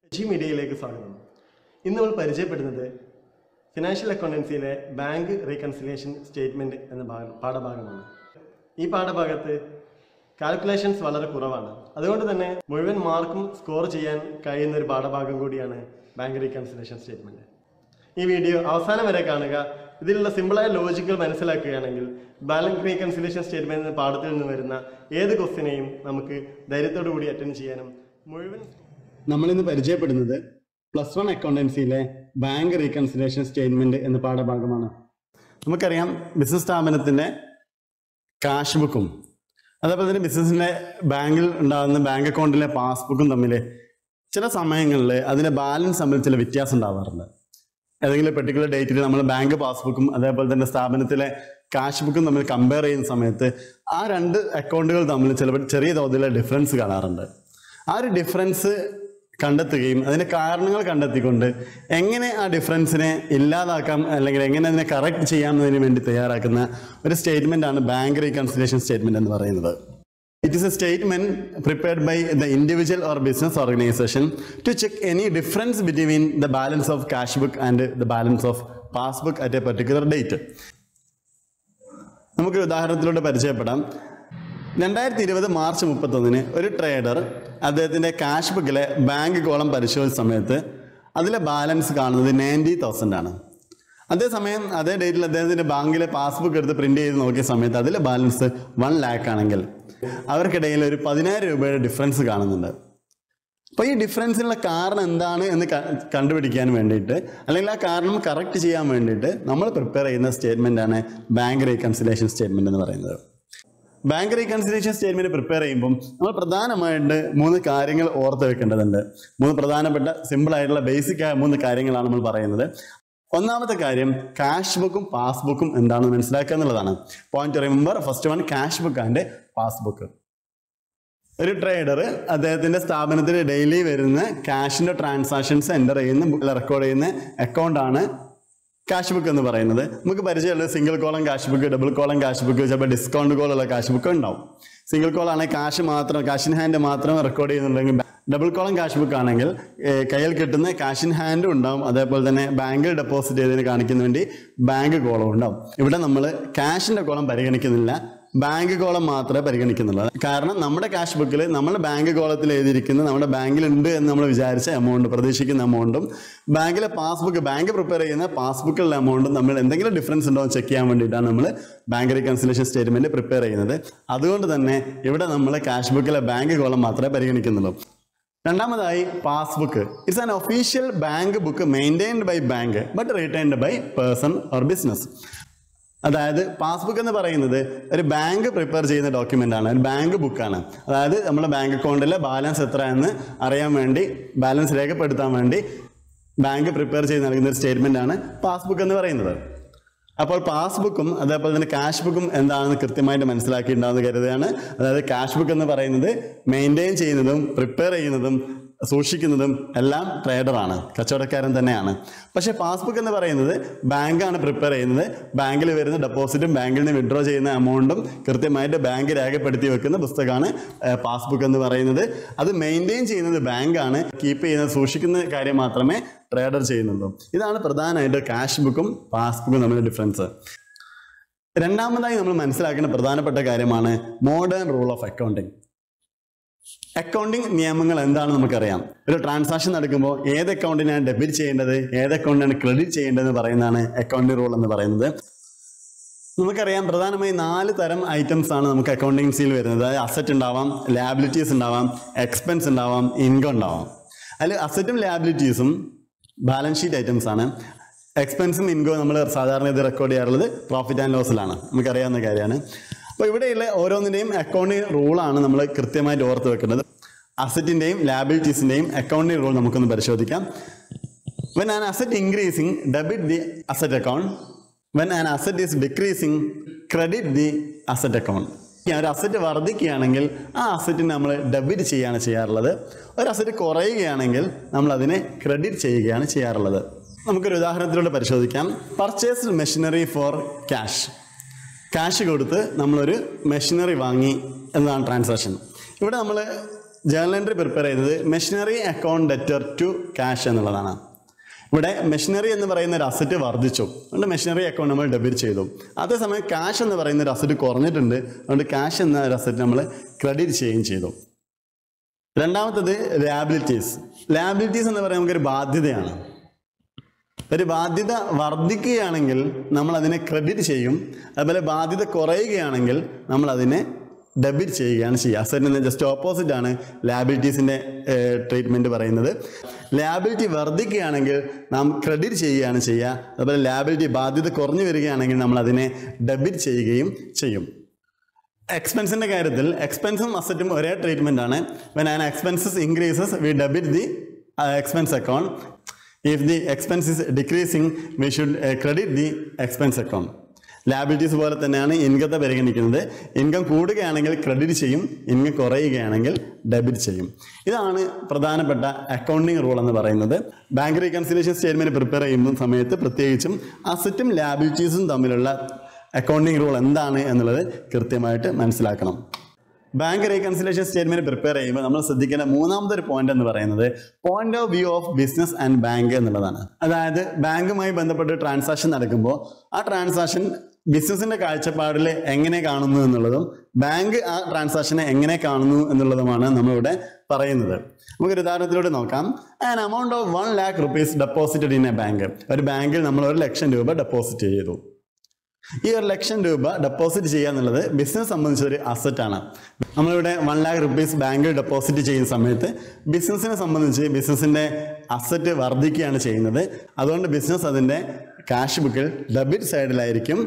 G മീഡിയയിലേക്ക് സ്വാഗതം ഇന്ന് നമ്മൾ പരിചയപ്പെടുന്നത് ഫിനാൻഷ്യൽ അക്കൗണ്ടൻസിയിലെ ബാങ്ക് റീകൺസിലിയേഷൻ സ്റ്റേറ്റ്മെന്റ് എന്ന ഭാഗം പാഠഭാഗമാണ് ഈ പാഠഭാഗത്ത് കാൽക്കുലേഷൻസ് വളരെ കുറവാണ് അതുകൊണ്ട് തന്നെ മുഴുവൻ മാർക്കും സ്കോർ ചെയ്യാൻ കഴിയുന്ന ഒരു പാഠഭാഗം കൂടിയാണ് ബാങ്ക് റീകൺസിലേഷൻ സ്റ്റേറ്റ്മെന്റ് ഈ വീഡിയോ അവസാനം വരെ കാണുക ഇതിലുള്ള സിമ്പിളായ ലോജിക്കൽ മനസ്സിലാക്കുകയാണെങ്കിൽ ബാലൻസ് റീകൺസിലേഷൻ സ്റ്റേറ്റ്മെന്റ് എന്ന പാഠത്തിൽ നിന്ന് വരുന്ന ഏത് ക്വസ്റ്റിനെയും നമുക്ക് ധൈര്യത്തോടു കൂടി അറ്റൻഡ് ചെയ്യാനും മുഴുവൻ നമ്മളിന്ന് പരിചയപ്പെടുന്നത് പ്ലസ് വൺ അക്കൗണ്ടൻസിയിലെ ബാങ്ക് റീകൺസിലേഷൻ സ്റ്റേറ്റ്മെന്റ് എന്ന പാഠഭാഗമാണ് നമുക്കറിയാം ബിസിനസ് സ്ഥാപനത്തിന്റെ കാഷ് ബുക്കും അതേപോലെ തന്നെ ബിസിനസിന്റെ ബാങ്കിൽ ഉണ്ടാകുന്ന ബാങ്ക് അക്കൗണ്ടിലെ പാസ്ബുക്കും തമ്മിൽ ചില സമയങ്ങളിൽ അതിന്റെ ബാലൻസ് തമ്മിൽ ചില വ്യത്യാസം ഉണ്ടാവാറുണ്ട് ഏതെങ്കിലും പെർട്ടിക്കുലർ ഡേറ്റിൽ നമ്മൾ ബാങ്ക് പാസ്ബുക്കും അതേപോലെ തന്നെ സ്ഥാപനത്തിലെ കാഷ് ബുക്കും തമ്മിൽ കമ്പയർ ചെയ്യുന്ന സമയത്ത് ആ രണ്ട് അക്കൗണ്ടുകൾ തമ്മിൽ ചിലപ്പോൾ ചെറിയ തോതിലുള്ള ഡിഫറൻസ് കാണാറുണ്ട് ആ ഒരു ഡിഫറൻസ് കണ്ടെത്തുകയും അതിന്റെ കാരണങ്ങൾ കണ്ടെത്തിക്കൊണ്ട് എങ്ങനെ ആ ഡിഫറൻസിനെ ഇല്ലാതാക്കാം അല്ലെങ്കിൽ എങ്ങനെ അതിനെ കറക്റ്റ് ചെയ്യാമെന്നതിന് വേണ്ടി തയ്യാറാക്കുന്ന ഒരു സ്റ്റേറ്റ്മെന്റ് ആണ് ബാങ്ക് റീകൺസിലേഷൻ സ്റ്റേറ്റ്മെന്റ് എന്ന് പറയുന്നത് It is a statement prepared by the individual or business organization to check any difference between the balance of cash book and the balance of passbook at a particular date. നമുക്ക് ഉദാഹരണത്തിലൂടെ പരിചയപ്പെടാം രണ്ടായിരത്തി ഇരുപത് March മുപ്പത്തൊന്നിന് ഒരു trader അദ്ദേഹത്തിൻ്റെ cash ബുക്കിലെ bank column പരിശോധിച്ച സമയത്ത് അതിലെ ബാലൻസ് കാണുന്നത് നയൻറ്റി തൗസൻഡ് ആണ് അതേസമയം അതേ ഡേറ്റിൽ അദ്ദേഹത്തിൻ്റെ ബാങ്കിലെ പാസ്ബുക്ക് എടുത്ത് പ്രിന്റ് ചെയ്ത് നോക്കിയ സമയത്ത് അതിലെ ബാലൻസ് വൺ ലാക്ക് ആണെങ്കിൽ അവർക്കിടയിൽ ഒരു പതിനായിരം രൂപയുടെ ഡിഫറൻസ് കാണുന്നുണ്ട് അപ്പോൾ ഈ ഡിഫറൻസിനുള്ള കാരണം എന്താണ് എന്ന് ക- കണ്ടുപിടിക്കാൻ വേണ്ടിയിട്ട് അല്ലെങ്കിൽ ആ കാരണം കറക്റ്റ് ചെയ്യാൻ വേണ്ടിയിട്ട് നമ്മൾ പ്രിപ്പയർ ചെയ്യുന്ന സ്റ്റേറ്റ്മെന്റ് ആണ് ബാങ്ക് റീകൺസിലേഷൻ സ്റ്റേറ്റ്മെന്റ് എന്ന് പറയുന്നത് ബാങ്ക് റീകൺസിലേഷൻ സ്റ്റേറ്റ്മെന്റ് പ്രിപ്പയർ ചെയ്യുമ്പം നമ്മൾ പ്രധാനമായിട്ട് മൂന്ന് കാര്യങ്ങൾ ഓർത്ത് വെക്കേണ്ടതുണ്ട് മൂന്ന് പ്രധാനപ്പെട്ട സിമ്പിൾ ആയിട്ടുള്ള ബേസിക് ആയ മൂന്ന് കാര്യങ്ങളാണ് നമ്മൾ പറയുന്നത് ഒന്നാമത്തെ കാര്യം കാഷ് ബുക്കും പാസ്ബുക്കും എന്താണെന്ന് മനസ്സിലാക്കുക എന്നുള്ളതാണ് point remember first one cash book and passbook ഒരു ട്രേഡർ അദ്ദേഹത്തിന്റെ സ്ഥാപനത്തിൽ ഡെയിലി വരുന്ന ക്യാഷിന്റെ ട്രാൻസാക്ഷൻസ് എൻ്റർ ചെയ്യുന്ന റെക്കോർഡ് ചെയ്യുന്ന അക്കൗണ്ട് ആണ് കാഷ് ബുക്ക് എന്ന് പറയുന്നത് നമുക്ക് പരിചയമുള്ളത് single column cash book double column cash book ചിലപ്പോൾ ഡിസ്കൗണ്ട് കോളുള്ള കാഷ് ബുക്ക് ഉണ്ടാവും സിംഗിൾ കോൾ ആണെങ്കിൽ കാശ് മാത്രം കാഷ് ഇൻ ഹാൻഡ് മാത്രം റെക്കോർഡ് ചെയ്യുന്നുണ്ടെങ്കിൽ ഡബിൾ കോളം കാഷ് ബുക്ക് ആണെങ്കിൽ ഏഹ്, കയ്യിൽ കിട്ടുന്ന കാഷ് ഇൻ ഹാൻഡും ഉണ്ടാവും അതേപോലെ തന്നെ ബാങ്കിൽ ഡെപ്പോസിറ്റ് ചെയ്തതിന് കാണിക്കുന്ന വേണ്ടി ബാങ്ക് കോളം ഉണ്ടാവും ഇവിടെ നമ്മൾ ക്യാഷിന്റെ കോളം പരിഗണിക്കുന്നില്ല ബാങ്ക് കോളം മാത്രമേ പരിഗണിക്കുന്നുള്ളൂ കാരണം നമ്മുടെ ക്യാഷ് ബുക്കിൽ നമ്മൾ ബാങ്ക് കോളത്തിൽ എഴുതിയിരിക്കുന്ന നമ്മുടെ ബാങ്കിൽ ഉണ്ട് എന്ന് നമ്മൾ വിചാരിച്ച എമൗണ്ട് പ്രതീക്ഷിക്കുന്ന എമൗണ്ടും ബാങ്കിലെ പാസ്ബുക്ക് ബാങ്ക് പ്രിപ്പയർ ചെയ്യുന്ന പാസ്ബുക്കിലുള്ള എമൗണ്ടും നമ്മൾ എന്തെങ്കിലും ഡിഫറൻസ് ഉണ്ടോ എന്ന് ചെക്ക് ചെയ്യാൻ വേണ്ടിയിട്ടാണ് നമ്മൾ ബാങ്ക് റീകൺസിലേഷൻ സ്റ്റേറ്റ്മെന്റ് പ്രിപ്പയർ ചെയ്യുന്നത് അതുകൊണ്ട് തന്നെ ഇവിടെ നമ്മൾ ക്യാഷ് ബുക്കിലെ ബാങ്ക് കോളം മാത്രമേ പരിഗണിക്കുന്നുള്ളൂ രണ്ടാമതായി passbook it's an official bank book maintained by bank but returned by person or business അതായത് പാസ്ബുക്ക് എന്ന് പറയുന്നത് ഒരു ബാങ്ക് പ്രിപ്പയർ ചെയ്യുന്ന ഡോക്യുമെന്റ് ആണ് ഒരു ബാങ്ക് ബുക്കാണ് അതായത് നമ്മുടെ ബാങ്ക് അക്കൗണ്ടിലെ ബാലൻസ് എത്ര എന്ന് അറിയാൻ വേണ്ടി ബാലൻസ് രേഖപ്പെടുത്താൻ വേണ്ടി ബാങ്ക് പ്രിപ്പയർ ചെയ്ത് നൽകുന്ന ഒരു സ്റ്റേറ്റ്മെന്റ് ആണ് പാസ്ബുക്ക് എന്ന് പറയുന്നത് അപ്പോൾ പാസ്ബുക്കും അതേപോലെ തന്നെ ക്യാഷ് ബുക്കും എന്താണെന്ന് കൃത്യമായിട്ട് മനസ്സിലാക്കിയിട്ടുണ്ടാവുന്ന കരുതുകയാണ് അതായത് ക്യാഷ് ബുക്ക് എന്ന് പറയുന്നത് മെയിൻറ്റെയിൻ ചെയ്യുന്നതും പ്രിപ്പയർ ചെയ്യുന്നതും സൂക്ഷിക്കുന്നതും എല്ലാം ട്രേഡറാണ് കച്ചവടക്കാരൻ തന്നെയാണ് പക്ഷേ പാസ്ബുക്ക് എന്ന് പറയുന്നത് ബാങ്കാണ് പ്രിപ്പയർ ചെയ്യുന്നത് ബാങ്കിൽ വരുന്ന ഡെപ്പോസിറ്റും ബാങ്കിൽ നിന്ന് വിഡ്രോ ചെയ്യുന്ന എമൗണ്ടും കൃത്യമായിട്ട് ബാങ്ക് രേഖപ്പെടുത്തി വെക്കുന്ന പുസ്തകമാണ് പാസ്ബുക്ക് എന്ന് പറയുന്നത് അത് മെയിൻറ്റെയിൻ ചെയ്യുന്നത് ബാങ്കാണ് കീപ്പ് ചെയ്യുന്നത് സൂക്ഷിക്കുന്ന കാര്യം മാത്രമേ ട്രേഡർ ചെയ്യുന്നുള്ളൂ ഇതാണ് പ്രധാനമായിട്ട് ക്യാഷ് ബുക്കും പാസ്ബുക്കും തമ്മിലുള്ള ഡിഫറൻസ് രണ്ടാമതായി നമ്മൾ മനസ്സിലാക്കേണ്ട പ്രധാനപ്പെട്ട കാര്യമാണ് modern rule of accounting accounting നിയമങ്ങൾ എന്താണെന്ന് നമുക്കറിയാം ഒരു ട്രാൻസാക്ഷൻ നടക്കുമ്പോൾ ഏത് അക്കൗണ്ടിനാണ് ഡെബിറ്റ് ചെയ്യേണ്ടത് ഏത് അക്കൗണ്ടിനാണ് ക്രെഡിറ്റ് ചെയ്യേണ്ടതെന്ന് പറയുന്നതാണ് അക്കൗണ്ടിങ് റൂൾ എന്ന് പറയുന്നത് നമുക്കറിയാം പ്രധാനമായും നാല് തരം ഐറ്റംസ് ആണ് നമുക്ക് അക്കൗണ്ടിങ്സിൽ വരുന്നത് അതായത് അസറ്റ് ഉണ്ടാവാം ലാബിലിറ്റീസ് ഉണ്ടാവാം എക്സ്പെൻസ് ഉണ്ടാവാം ഇൻകം ഉണ്ടാവാം അതിൽ അസറ്റും ലാബിലിറ്റീസും ബാലൻസ് ഷീറ്റ് ഐറ്റംസ് ആണ് എക്സ്പെൻസും ഇൻകവും നമ്മൾ സാധാരണ ഇത് റെക്കോർഡ് ചെയ്യാറുള്ളത് പ്രോഫിറ്റ് ആൻഡ് ലോസിലാണ് നമുക്കറിയാവുന്ന കാര്യമാണ് അപ്പോൾ ഇവിടെയുള്ള ഓരോന്നിൻ്റെയും അക്കൗണ്ടിങ് റൂളാണ് നമ്മൾ കൃത്യമായിട്ട് ഓർത്ത് വെക്കേണ്ടത് അസറ്റിൻ്റെയും ലാബിലിറ്റീസിൻ്റെയും അക്കൗണ്ടിങ് റൂൾ നമുക്കൊന്ന് പരിശോധിക്കാം when an asset increasing debit the asset account when an asset is decreasing credit the asset account ഇനി ഒരു അസറ്റ് വർദ്ധിക്കുകയാണെങ്കിൽ ആ അസറ്റിന് നമ്മൾ ഡെബിറ്റ് ചെയ്യുകയാണ് ചെയ്യാറുള്ളത് ഒരു അസറ്റ് കുറയുകയാണെങ്കിൽ നമ്മൾ അതിനെ ക്രെഡിറ്റ് ചെയ്യുകയാണ് ചെയ്യാറുള്ളത് നമുക്കൊരു ഉദാഹരണത്തിലൂടെ പരിശോധിക്കാം purchased machinery for cash cash കൊടുത്ത് നമ്മളൊരു മെഷീനറി വാങ്ങി എന്നതാണ് ട്രാൻസാക്ഷൻ ഇവിടെ നമ്മൾ ജേർണൽ എൻട്രി പ്രിപ്പയർ ചെയ്തത് machinery account debtor to cash എന്നുള്ളതാണ് ഇവിടെ മെഷീനറി എന്ന് പറയുന്ന ഒരു അസറ്റ് വർദ്ധിച്ചു അതുകൊണ്ട് മെഷീനറി അക്കൗണ്ട് നമ്മൾ ഡെബിറ്റ് ചെയ്തു അതേസമയം ക്യാഷ് എന്ന് പറയുന്ന ഒരു അസറ്റ് കുറഞ്ഞിട്ടുണ്ട് അതുകൊണ്ട് ക്യാഷ് എന്ന ഒരു അസറ്റ് നമ്മൾ ക്രെഡിറ്റ് ചെയ്യുകയും ചെയ്തു രണ്ടാമത്തത് ലാബിലിറ്റീസ് ലാബിലിറ്റീസ് എന്ന് പറയുന്നത് നമുക്കൊരു ബാധ്യതയാണ് ഒരു ബാധ്യത വർദ്ധിക്കുകയാണെങ്കിൽ നമ്മൾ അതിനെ ക്രെഡിറ്റ് ചെയ്യും അതുപോലെ ബാധ്യത കുറയുകയാണെങ്കിൽ നമ്മൾ അതിനെ ഡെബിറ്റ് ചെയ്യുകയാണ് ചെയ്യുക അസറ്റിന് ജസ്റ്റ് ഓപ്പോസിറ്റ് ആണ് ലാബിലിറ്റീസിൻ്റെ ട്രീറ്റ്മെൻറ്റ് പറയുന്നത് ലാബിലിറ്റി വർദ്ധിക്കുകയാണെങ്കിൽ നാം ക്രെഡിറ്റ് ചെയ്യുകയാണ് ചെയ്യുക അതുപോലെ ലാബിലിറ്റി ബാധ്യത കുറഞ്ഞു വരികയാണെങ്കിൽ നമ്മൾ അതിനെ ഡെബിറ്റ് ചെയ്യുകയും ചെയ്യും എക്സ്പെൻസിൻ്റെ കാര്യത്തിൽ എക്സ്പെൻസും അസറ്റും ഒരേ ട്രീറ്റ്മെൻ്റ് ആണ് when an expenses increases we debit the expense account if the expense is decreasing we should credit the expense account liabilities പോലെ തന്നെയാണ് ഇൻകത്തെ പരിഗണിക്കുന്നത് ഇൻകം കൂടുകയാണെങ്കിൽ ക്രെഡിറ്റ് ചെയ്യും ഇൻകം കുറയുകയാണെങ്കിൽ ഡെബിറ്റ് ചെയ്യും ഇതാണ് പ്രധാനപ്പെട്ട അക്കൗണ്ടിങ് റൂൾ എന്ന് പറയുന്നത് ബാങ്ക് റീകൺസിലേഷൻ സ്റ്റേറ്റ്മെന്റ് പ്രിപ്പയർ ചെയ്യുന്ന സമയത്ത് പ്രത്യേകിച്ചും അസറ്റും ലാബിലിറ്റീസും തമ്മിലുള്ള അക്കൗണ്ടിങ് റൂൾ എന്താണ് എന്നുള്ളത് കൃത്യമായിട്ട് മനസ്സിലാക്കണം ബാങ്ക് റീകൺസിലേഷൻ സ്റ്റേറ്റ്മെന്റ് പ്രിപ്പയർ ചെയ്യുമ്പോൾ നമ്മൾ ശ്രദ്ധിക്കേണ്ട മൂന്നാമത്തെ ഒരു പോയിന്റ് എന്ന് പറയുന്നത് point of view of business and bank എന്നുള്ളതാണ് അതായത് ബാങ്കുമായി ബന്ധപ്പെട്ട് ട്രാൻസാക്ഷൻ നടക്കുമ്പോൾ ആ ട്രാൻസാക്ഷൻ ബിസിനസിന്റെ കാഴ്ചപ്പാടിൽ എങ്ങനെ കാണുന്നു എന്നുള്ളതും ബാങ്ക് ആ ട്രാൻസാക്ഷനെ എങ്ങനെ കാണുന്നു എന്നുള്ളതുമാണ് നമ്മളിവിടെ പറയുന്നത് നമുക്കൊരു ഉദാഹരണത്തിലൂടെ നോക്കാം an amount of one lakh rupees deposited in a bank ഒരു ബാങ്കിൽ നമ്മൾ ഒരു ലക്ഷം രൂപ ഡെപ്പോസിറ്റ് ചെയ്തു ഈ ഒരു ലക്ഷം രൂപ ഡെപ്പോസിറ്റ് ചെയ്യുക എന്നുള്ളത് ബിസിനസ് സംബന്ധിച്ച ഒരു അസറ്റാണ് നമ്മളിവിടെ വൺ ലാക്ക് റുപ്പീസ് ബാങ്കിൽ ഡെപ്പോസിറ്റ് ചെയ്യുന്ന സമയത്ത് ബിസിനസ്സിനെ സംബന്ധിച്ച് ബിസിനസ്സിൻ്റെ അസറ്റ് വർദ്ധിക്കുകയാണ് ചെയ്യുന്നത് അതുകൊണ്ട് ബിസിനസ് അതിൻ്റെ ക്യാഷ് ബുക്കിൽ ഡെബിറ്റ് സൈഡിലായിരിക്കും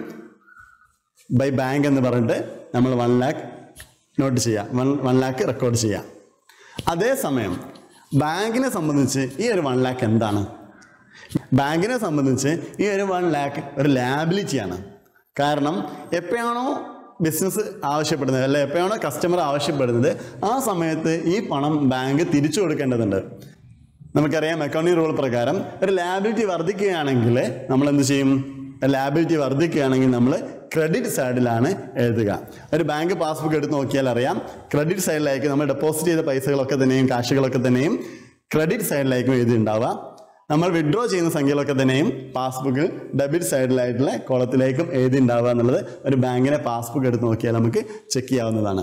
ബൈ ബാങ്ക് എന്ന് പറഞ്ഞിട്ട് നമ്മൾ വൺ ലാക്ക് നോട്ട് ചെയ്യാം വൺ വൺ ലാക്ക് റെക്കോർഡ് ചെയ്യാം അതേസമയം ബാങ്കിനെ സംബന്ധിച്ച് ഈ ഒരു വൺ ലാക്ക് എന്താണ് ബാങ്കിനെ സംബന്ധിച്ച് ഈ ഒരു വൺ ലാക്ക് ഒരു ലാബിലിറ്റിയാണ് കാരണം എപ്പോഴാണോ ബിസിനസ് ആവശ്യപ്പെടുന്നത് അല്ലെ എപ്പോഴാണോ കസ്റ്റമർ ആവശ്യപ്പെടുന്നത് ആ സമയത്ത് ഈ പണം ബാങ്ക് തിരിച്ചു കൊടുക്കേണ്ടതുണ്ട് നമുക്കറിയാം അക്കൗണ്ടിങ് റൂൾ പ്രകാരം ഒരു ലാബിലിറ്റി വർദ്ധിക്കുകയാണെങ്കിൽ നമ്മൾ എന്ത് ചെയ്യും ലാബിലിറ്റി വർദ്ധിക്കുകയാണെങ്കിൽ നമ്മൾ ക്രെഡിറ്റ് സൈഡിലാണ് എഴുതുക ഒരു ബാങ്ക് പാസ്ബുക്ക് എടുത്ത് നോക്കിയാൽ അറിയാം ക്രെഡിറ്റ് സൈഡിലായിരിക്കും നമ്മൾ ഡെപ്പോസിറ്റ് ചെയ്ത പൈസകളൊക്കെ തന്നെയും കാശുകളൊക്കെ തന്നെയും ക്രെഡിറ്റ് സൈഡിലായിരിക്കും എഴുതിയിട്ടുണ്ടാവുക നമ്മൾ വിഡ്രോ ചെയ്യുന്ന സംഖ്യകളൊക്കെ തന്നെയും പാസ്ബുക്കിൽ ഡെബിറ്റ് സൈഡിലായിട്ടുള്ള കോളത്തിലേക്കും എഴുതി ഉണ്ടാവുക എന്നുള്ളത് ഒരു ബാങ്കിനെ പാസ്ബുക്ക് എടുത്ത് നോക്കിയാൽ നമുക്ക് ചെക്ക് ചെയ്യാവുന്നതാണ്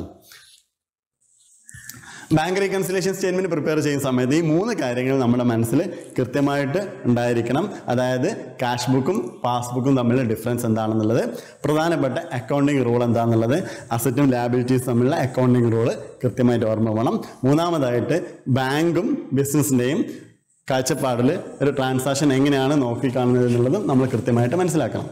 ബാങ്ക് റീകൺസിലേഷൻ സ്റ്റേറ്റ്മെന്റ് പ്രിപ്പയർ ചെയ്യുന്ന സമയത്ത് ഈ മൂന്ന് കാര്യങ്ങൾ നമ്മുടെ മനസ്സിൽ കൃത്യമായിട്ട് ഉണ്ടായിരിക്കണം അതായത് ക്യാഷ് ബുക്കും പാസ്ബുക്കും തമ്മിലുള്ള ഡിഫറൻസ് എന്താണെന്നുള്ളത് പ്രധാനപ്പെട്ട അക്കൗണ്ടിങ് റൂൾ എന്താണെന്നുള്ളത് അസറ്റും ലാബിലിറ്റീസ് തമ്മിലുള്ള അക്കൗണ്ടിങ് റൂൾ കൃത്യമായിട്ട് ഓർമ്മ വേണം മൂന്നാമതായിട്ട് ബാങ്കും ബിസിനസ്സിൻ്റെയും കാഴ്ചപ്പാടിൽ ഒരു ട്രാൻസാക്ഷൻ എങ്ങനെയാണ് നോക്കിക്കാണുന്നത് എന്നുള്ളതും നമ്മൾ കൃത്യമായിട്ട് മനസ്സിലാക്കണം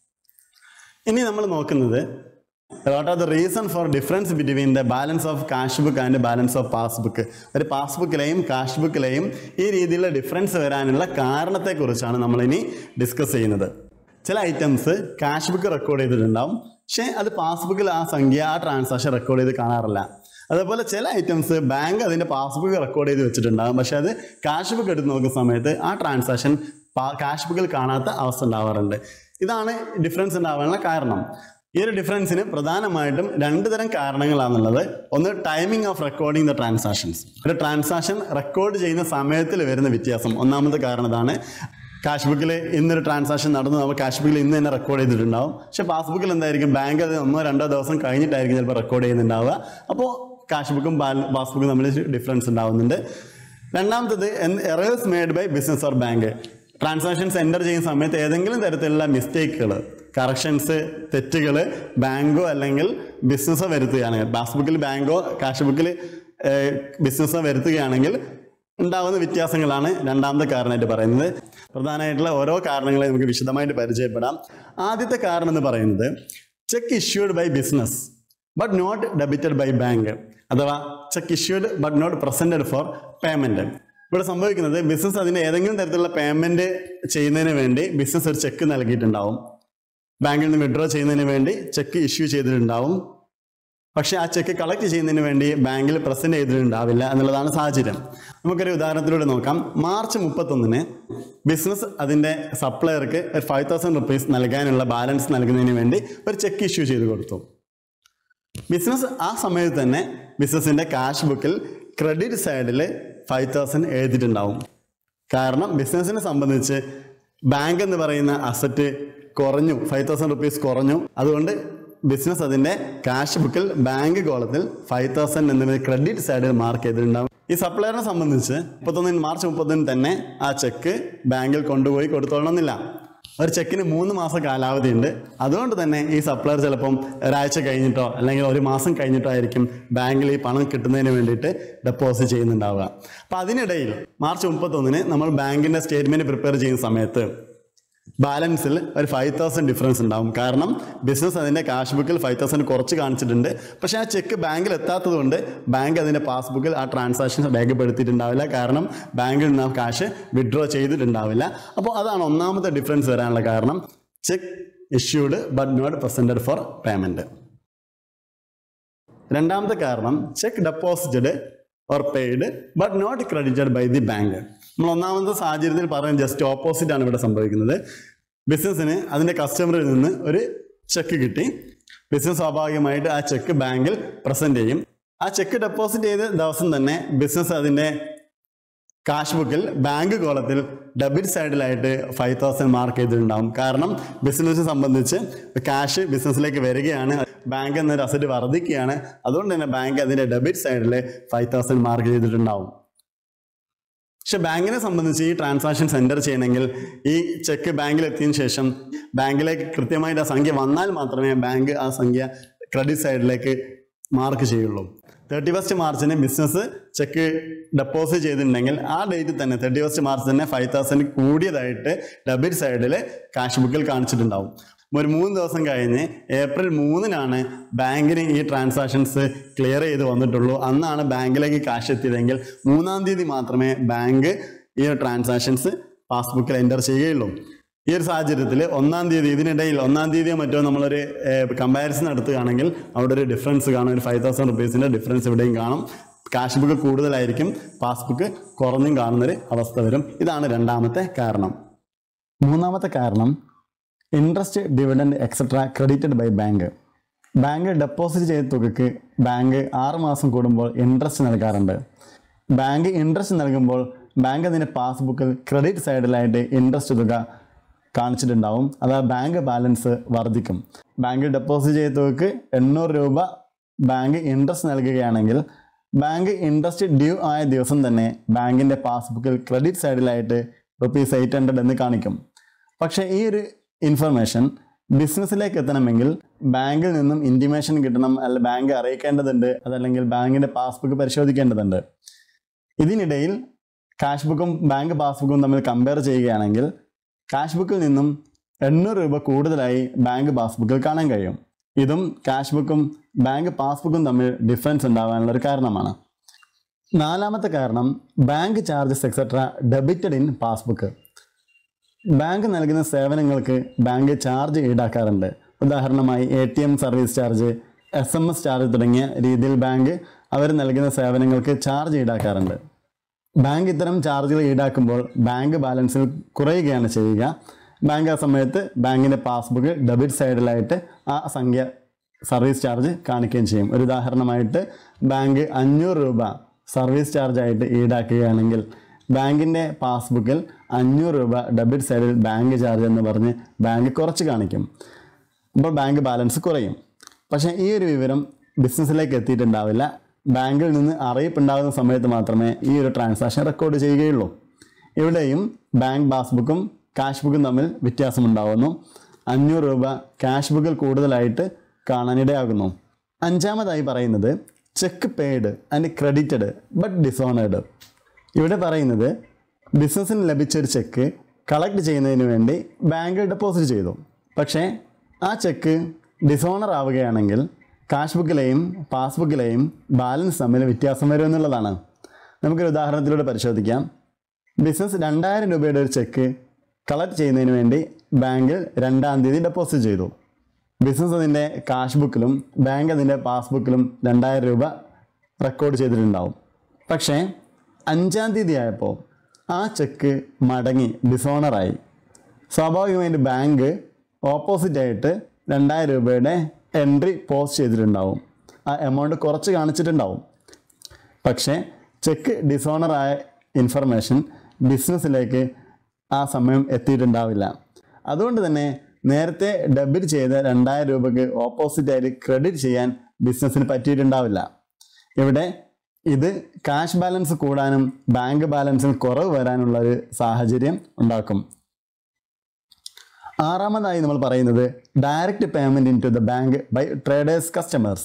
ഇനി നമ്മൾ നോക്കുന്നത് what are the reason for difference between the balance of cash book and balance of passbook ഒരു പാസ്ബുക്കിലെയും കാഷ് ബുക്കിലെയും ഈ രീതിയിലുള്ള ഡിഫറൻസ് വരാനുള്ള കാരണത്തെക്കുറിച്ചാണ് നമ്മളിനി ഡിസ്കസ് ചെയ്യുന്നത് ചില ഐറ്റംസ് കാഷ് ബുക്ക് റെക്കോർഡ് ചെയ്തിട്ടുണ്ടാവും പക്ഷേ അത് പാസ്ബുക്കിൽ ആ സംഖ്യ ആ ട്രാൻസാക്ഷൻ റെക്കോർഡ് ചെയ്ത് കാണാറില്ല അതേപോലെ ചില ഐറ്റംസ് ബാങ്ക് അതിൻ്റെ പാസ്ബുക്ക് റെക്കോർഡ് ചെയ്ത് വെച്ചിട്ടുണ്ടാകും പക്ഷേ അത് കാഷ് ബുക്ക് എടുത്ത് നോക്കുന്ന സമയത്ത് ആ ട്രാൻസാക്ഷൻ കാഷ് ബുക്കിൽ കാണാത്ത അവസ്ഥ ഉണ്ടാവാറുണ്ട് ഇതാണ് ഡിഫറൻസ് ഉണ്ടാവാനുള്ള കാരണം ഈ ഒരു ഡിഫറൻസിന് പ്രധാനമായിട്ടും രണ്ട് തരം കാരണങ്ങളാണുള്ളത് ഒന്ന് timing of recording the transactions ഒരു ട്രാൻസാക്ഷൻ റെക്കോർഡ് ചെയ്യുന്ന സമയത്തിൽ വരുന്ന വ്യത്യാസം ഒന്നാമത്തെ കാരണം ഇതാണ് കാഷ് ബുക്കിൽ ഇന്നൊരു ട്രാൻസാക്ഷൻ നടന്നു നമ്മൾ കാഷ് ബുക്കിൽ ഇന്ന് തന്നെ റെക്കോർഡ് ചെയ്തിട്ടുണ്ടാവും പക്ഷേ പാസ്ബുക്കിൽ എന്തായിരിക്കും ബാങ്ക് അത് ഒന്നോ രണ്ടോ ദിവസം കഴിഞ്ഞിട്ടായിരിക്കും ചിലപ്പോൾ റെക്കോർഡ് ചെയ്യുന്നുണ്ടാവുക അപ്പോൾ കാഷ് ബുക്കും പാസ്ബുക്കും തമ്മിൽ ഡിഫറൻസ് ഉണ്ടാവുന്നുണ്ട് രണ്ടാമത്തത് errors made by business or bank transactions enter ചെയ്യുന്ന സമയത്ത് ഏതെങ്കിലും തരത്തിലുള്ള മിസ്റ്റേക്കുകൾ കറക്ഷൻസ് തെറ്റുകൾ ബാങ്കോ അല്ലെങ്കിൽ ബിസിനസ്സോ വരുത്തുകയാണെങ്കിൽ പാസ്ബുക്കിൽ ബാങ്കോ കാഷ് ബുക്കിൽ ബിസിനസ്സോ വരുത്തുകയാണെങ്കിൽ ഉണ്ടാകുന്ന വ്യത്യാസങ്ങളാണ് രണ്ടാമത്തെ കാരണമായിട്ട് പറയുന്നത് പ്രധാനമായിട്ടുള്ള ഓരോ കാരണങ്ങളെ നമുക്ക് വിശദമായിട്ട് പരിചയപ്പെടാം ആദ്യത്തെ കാരണം എന്ന് പറയുന്നത് cheque issued by business but not debited by bank അഥവാ cheque issued but not presented for payment ഇവിടെ സംഭവിക്കുന്നത് ബിസിനസ് അതിന് ഏതെങ്കിലും തരത്തിലുള്ള പേയ്മെൻറ്റ് ചെയ്യുന്നതിന് വേണ്ടി ബിസിനസ് ഒരു ചെക്ക് നൽകിയിട്ടുണ്ടാവും ബാങ്കിൽ നിന്ന് വിഡ്രോ ചെയ്യുന്നതിന് വേണ്ടി ചെക്ക് ഇഷ്യൂ ചെയ്തിട്ടുണ്ടാവും പക്ഷെ ആ ചെക്ക് കളക്ട് ചെയ്യുന്നതിന് വേണ്ടി ബാങ്കിൽ പ്രസന്റ് ചെയ്തിട്ടുണ്ടാവില്ല എന്നുള്ളതാണ് സാഹചര്യം നമുക്കൊരു ഉദാഹരണത്തിലൂടെ നോക്കാം മാർച്ച് മുപ്പത്തൊന്നിന് ബിസിനസ് അതിൻ്റെ സപ്ലയർക്ക് ഫൈവ് തൗസൻഡ് റുപ്പീസ് നൽകാനുള്ള ബാലൻസ് നൽകുന്നതിന് വേണ്ടി ഒരു ചെക്ക് ഇഷ്യൂ ചെയ്ത് കൊടുത്തു ബിസിനസ് ആ സമയത്ത് തന്നെ ബിസിനസിന്റെ കാഷ് ബുക്കിൽ ക്രെഡിറ്റ് സൈഡിൽ ഫൈവ് തൗസൻഡ് എഴുതിയിട്ടുണ്ടാവും കാരണം ബിസിനസ്സിനെ സംബന്ധിച്ച് ബാങ്ക് എന്ന് പറയുന്ന അസറ്റ് കുറഞ്ഞു ഫൈവ് തൗസൻഡ് റുപ്പീസ് കുറഞ്ഞു അതുകൊണ്ട് ബിസിനസ് അതിൻ്റെ ക്യാഷ് ബുക്കിൽ ബാങ്ക് കോളത്തിൽ ഫൈവ് തൗസൻഡ് എന്നതിന് ക്രെഡിറ്റ് സൈഡിൽ മാർക്ക് ചെയ്തിട്ടുണ്ടാവും ഈ സപ്ലയറിനെ സംബന്ധിച്ച് മുപ്പത്തൊന്നിന് മാർച്ച് മുപ്പത്തൊന്നിന് തന്നെ ആ ചെക്ക് ബാങ്കിൽ കൊണ്ടുപോയി കൊടുത്തോളണമെന്നില്ല ഒരു ചെക്കിന് മൂന്ന് മാസം കാലാവധി ഉണ്ട് അതുകൊണ്ട് തന്നെ ഈ സപ്ലയർ ചിലപ്പം ഒരാഴ്ച കഴിഞ്ഞിട്ടോ അല്ലെങ്കിൽ ഒരു മാസം കഴിഞ്ഞിട്ടോ ആയിരിക്കും ബാങ്കിൽ ഈ പണം കിട്ടുന്നതിന് വേണ്ടിയിട്ട് ഡെപ്പോസിറ്റ് ചെയ്യുന്നുണ്ടാവുക അപ്പം അതിനിടയിൽ മാർച്ച് മുപ്പത്തൊന്നിന് നമ്മൾ ബാങ്കിൻ്റെ സ്റ്റേറ്റ്മെൻറ്റ് പ്രിപ്പയർ ചെയ്യുന്ന സമയത്ത് ബാലൻസിൽ ഒരു ഫൈവ് തൗസൻഡ് ഡിഫറൻസ് ഉണ്ടാവും കാരണം ബിസിനസ് അതിൻ്റെ കാഷ് ബുക്കിൽ ഫൈവ് തൗസൻഡ് കുറച്ച് കാണിച്ചിട്ടുണ്ട് പക്ഷേ ആ ചെക്ക് ബാങ്കിൽ എത്താത്തത് കൊണ്ട് ബാങ്ക് അതിൻ്റെ പാസ്ബുക്കിൽ ആ ട്രാൻസാക്ഷൻ രേഖപ്പെടുത്തിയിട്ടുണ്ടാവില്ല കാരണം ബാങ്കിൽ നിന്ന് ആ കാശ് വിഡ്രോ ചെയ്തിട്ടുണ്ടാവില്ല അപ്പോൾ അതാണ് ഒന്നാമത്തെ ഡിഫറൻസ് വരാനുള്ള കാരണം cheque issued but not presented for payment രണ്ടാമത്തെ കാരണം cheque deposited or paid but not credited by the bank നമ്മൾ ഒന്നാമത്തെ സാഹചര്യത്തിൽ പറയാൻ ജസ്റ്റ് ഓപ്പോസിറ്റ് ആണ് ഇവിടെ സംഭവിക്കുന്നത് ബിസിനസ്സിന് അതിൻ്റെ കസ്റ്റമറിൽ നിന്ന് ഒരു ചെക്ക് കിട്ടി ബിസിനസ് സ്വാഭാവികമായിട്ട് ആ ചെക്ക് ബാങ്കിൽ പ്രസന്റ് ചെയ്യും ആ ചെക്ക് ഡെപ്പോസിറ്റ് ചെയ്ത ദിവസം തന്നെ ബിസിനസ് അതിൻ്റെ കാഷ് ബുക്കിൽ ബാങ്ക് കോളത്തിൽ ഡെബിറ്റ് സൈഡിലായിട്ട് ഫൈവ് തൗസൻഡ് മാർക്ക് ചെയ്തിട്ടുണ്ടാവും കാരണം ബിസിനസ്സിനെ സംബന്ധിച്ച് ക്യാഷ് ബിസിനസ്സിലേക്ക് വരികയാണ് ബാങ്ക് എന്നൊരു അസറ്റ് വർദ്ധിക്കുകയാണ് അതുകൊണ്ട് തന്നെ ബാങ്ക് അതിൻ്റെ ഡെബിറ്റ് സൈഡിൽ ഫൈവ് തൗസൻഡ് മാർക്ക് ചെയ്തിട്ടുണ്ടാവും പക്ഷെ ബാങ്കിനെ സംബന്ധിച്ച് ഈ ട്രാൻസാക്ഷൻ സെൻറ്റർ ചെയ്യണമെങ്കിൽ ഈ ചെക്ക് ബാങ്കിൽ എത്തിയതിനു ശേഷം ബാങ്കിലേക്ക് കൃത്യമായിട്ട് ആ സംഖ്യ വന്നാൽ മാത്രമേ ബാങ്ക് ആ സംഖ്യ ക്രെഡിറ്റ് സൈഡിലേക്ക് മാർക്ക് ചെയ്യുള്ളൂ തേർട്ടി ഫസ്റ്റ് മാർച്ചിന് ബിസിനസ് ചെക്ക് ഡെപ്പോസിറ്റ് ചെയ്തിട്ടുണ്ടെങ്കിൽ ആ ഡേറ്റിൽ തന്നെ തേർട്ടി ഫസ്റ്റ് മാർച്ച് തന്നെ ഫൈവ് തൗസൻഡ് കൂടിയതായിട്ട് ഡെബിറ്റ് സൈഡിൽ കാഷ് ബുക്കിൽ കാണിച്ചിട്ടുണ്ടാവും ഒരു മൂന്ന് ദിവസം കഴിഞ്ഞ് ഏപ്രിൽ മൂന്നിനാണ് ബാങ്കിന് ഈ ട്രാൻസാക്ഷൻസ് ക്ലിയർ ചെയ്ത് വന്നിട്ടുള്ളൂ അന്നാണ് ബാങ്കിലേക്ക് കാശ് എത്തിയതെങ്കിൽ മൂന്നാം തീയതി മാത്രമേ ബാങ്ക് ഈ ട്രാൻസാക്ഷൻസ് പാസ്ബുക്കിൽ എൻ്റർ ചെയ്യുകയുള്ളൂ ഈ ഒരു സാഹചര്യത്തിൽ ഒന്നാം തീയതി ഇതിനിടയിൽ ഒന്നാം തീയതിയോ മറ്റോ നമ്മളൊരു കമ്പാരിസൺ നടത്തുകയാണെങ്കിൽ അവിടെ ഒരു ഡിഫറൻസ് കാണും ഒരു ഫൈവ് തൗസൻഡ് റുപ്പീസിൻ്റെ ഡിഫറൻസ് ഇവിടെയും കാണും കാഷ് ബുക്ക് കൂടുതലായിരിക്കും പാസ്ബുക്ക് കുറഞ്ഞും കാണുന്നൊരു അവസ്ഥ വരും ഇതാണ് രണ്ടാമത്തെ കാരണം മൂന്നാമത്തെ കാരണം interest dividend etcetera credited by bank bank deposit ചെയ്ത തുകയ്ക്ക് ബാങ്ക് ആറ് മാസം കൂടുമ്പോൾ ഇൻട്രസ്റ്റ് നൽകാറുണ്ട് ബാങ്ക് ഇൻട്രസ്റ്റ് നൽകുമ്പോൾ ബാങ്ക് അതിൻ്റെ പാസ്ബുക്കിൽ ക്രെഡിറ്റ് സൈഡിലായിട്ട് ഇൻട്രസ്റ്റ് തുക കാണിച്ചിട്ടുണ്ടാവും അത് ആ ബാങ്ക് ബാലൻസ് വർദ്ധിക്കും ബാങ്കിൽ ഡെപ്പോസിറ്റ് ചെയ്ത തുകയ്ക്ക് എണ്ണൂറ് രൂപ ബാങ്ക് ഇൻട്രസ്റ്റ് നൽകുകയാണെങ്കിൽ ബാങ്ക് ഇൻട്രസ്റ്റ് ഡ്യൂ ആയ ദിവസം തന്നെ ബാങ്കിൻ്റെ പാസ്ബുക്കിൽ ക്രെഡിറ്റ് സൈഡിലായിട്ട് റുപ്പീസ് എയ്റ്റ് ഹൺഡ്രഡ് എന്ന് കാണിക്കും പക്ഷേ ഈ ഒരു ഇൻഫർമേഷൻ ബിസിനസ്സിലേക്ക് എത്തണമെങ്കിൽ ബാങ്കിൽ നിന്നും ഇൻറ്റിമേഷൻ കിട്ടണം അല്ല ബാങ്ക് അറിയിക്കേണ്ടതുണ്ട് അതല്ലെങ്കിൽ ബാങ്കിൻ്റെ പാസ്ബുക്ക് പരിശോധിക്കേണ്ടതുണ്ട് ഇതിനിടയിൽ കാഷ് ബുക്കും ബാങ്ക് പാസ്ബുക്കും തമ്മിൽ കമ്പയർ ചെയ്യുകയാണെങ്കിൽ കാഷ് ബുക്കിൽ നിന്നും എണ്ണൂറ് രൂപ കൂടുതലായി ബാങ്ക് പാസ്ബുക്കിൽ കാണാൻ കഴിയും ഇതും കാഷ് ബുക്കും ബാങ്ക് പാസ്ബുക്കും തമ്മിൽ ഡിഫറൻസ് ഉണ്ടാകാനുള്ള ഒരു കാരണമാണ് നാലാമത്തെ കാരണം bank charges etcetera debited in passbook bank നൽകുന്ന സേവനങ്ങൾക്ക് ബാങ്ക് ചാർജ് ഈടാക്കാറുണ്ട് ഉദാഹരണമായി A T M service charge S M S charge തുടങ്ങിയ രീതിയിൽ ബാങ്ക് അവർ നൽകുന്ന സേവനങ്ങൾക്ക് ചാർജ് ഈടാക്കാറുണ്ട് ബാങ്ക് ഇത്തരം ചാർജുകൾ ഈടാക്കുമ്പോൾ ബാങ്ക് ബാലൻസിൽ കുറയുകയാണ് ചെയ്യുക ബാങ്ക് ആ സമയത്ത് ബാങ്കിൻ്റെ പാസ്ബുക്ക് ഡെബിറ്റ് സൈഡിലായിട്ട് ആ സംഖ്യ സർവീസ് ചാർജ് കാണിക്കുകയും ചെയ്യും ഒരു ഉദാഹരണമായിട്ട് ബാങ്ക് അഞ്ഞൂറ് രൂപ സർവീസ് ചാർജായിട്ട് ഈടാക്കുകയാണെങ്കിൽ ബാങ്കിൻ്റെ പാസ്ബുക്കിൽ അഞ്ഞൂറ് രൂപ ഡെബിറ്റ് സൈഡിൽ ബാങ്ക് ചാർജ് എന്ന് പറഞ്ഞ് ബാങ്ക് കുറച്ച് കാണിക്കും അപ്പോൾ ബാങ്ക് ബാലൻസ് കുറയും പക്ഷേ ഈ ഒരു വിവരം ബിസിനസ്സിലേക്ക് എത്തിയിട്ടുണ്ടാവില്ല ബാങ്കിൽ നിന്ന് അറിയിപ്പുണ്ടാകുന്ന സമയത്ത് മാത്രമേ ഈ ഒരു ട്രാൻസാക്ഷൻ റെക്കോർഡ് ചെയ്യുകയുള്ളൂ ഇവിടെയും ബാങ്ക് പാസ്ബുക്കും കാഷ് ബുക്കും തമ്മിൽ വ്യത്യാസമുണ്ടാകുന്നു അഞ്ഞൂറ് രൂപ കാഷ് ബുക്കിൽ കൂടുതലായിട്ട് കാണാനിടയാകുന്നു അഞ്ചാമതായി പറയുന്നത് cheque paid and credited but dishonoured ഇവിടെ പറയുന്നത് ബിസിനസ്സിന് ലഭിച്ച ഒരു ചെക്ക് കളക്ട് ചെയ്യുന്നതിന് വേണ്ടി ബാങ്കിൽ ഡെപ്പോസിറ്റ് ചെയ്തു പക്ഷേ ആ ചെക്ക് ഡിസോണർ ആവുകയാണെങ്കിൽ കാഷ് ബുക്കിലെയും പാസ്ബുക്കിലെയും ബാലൻസ് തമ്മിൽ വ്യത്യാസം വരും എന്നുള്ളതാണ് നമുക്കൊരു ഉദാഹരണത്തിലൂടെ പരിശോധിക്കാം ബിസിനസ് രണ്ടായിരം രൂപയുടെ ഒരു ചെക്ക് കളക്ട് ചെയ്യുന്നതിന് വേണ്ടി ബാങ്കിൽ രണ്ടാം തീയതി ഡെപ്പോസിറ്റ് ചെയ്തു ബിസിനസ് അതിൻ്റെ കാഷ് ബുക്കിലും ബാങ്ക് അതിൻ്റെ പാസ്ബുക്കിലും രണ്ടായിരം രൂപ റെക്കോർഡ് ചെയ്തിട്ടുണ്ടാവും പക്ഷേ അഞ്ചാം തീയതി ആയപ്പോൾ ആ ചെക്ക് മടങ്ങി ഡിസോണറായി സ്വാഭാവികമായിട്ട് ബാങ്ക് ഓപ്പോസിറ്റായിട്ട് രണ്ടായിരം രൂപയുടെ എൻട്രി പോസ്റ്റ് ചെയ്തിട്ടുണ്ടാവും ആ എമൗണ്ട് കുറച്ച് കാണിച്ചിട്ടുണ്ടാവും പക്ഷേ ചെക്ക് ഡിസോണറായ ഇൻഫർമേഷൻ ബിസിനസ്സിലേക്ക് ആ സമയം എത്തിയിട്ടുണ്ടാവില്ല അതുകൊണ്ട് തന്നെ നേരത്തെ ഡെബിറ്റ് ചെയ്ത രണ്ടായിരം രൂപയ്ക്ക് ഓപ്പോസിറ്റായിട്ട് ക്രെഡിറ്റ് ചെയ്യാൻ ബിസിനസ്സിന് പറ്റിയിട്ടുണ്ടാവില്ല ഇവിടെ ഇത് കാഷ് ബാലൻസ് കൂടാനും ബാങ്ക് ബാലൻസിൽ കുറവ് വരാനുള്ള ഒരു സാഹചര്യം ഉണ്ടാക്കും ആറാമതായി നമ്മൾ പറയുന്നത് direct payment in to the bank by traders customers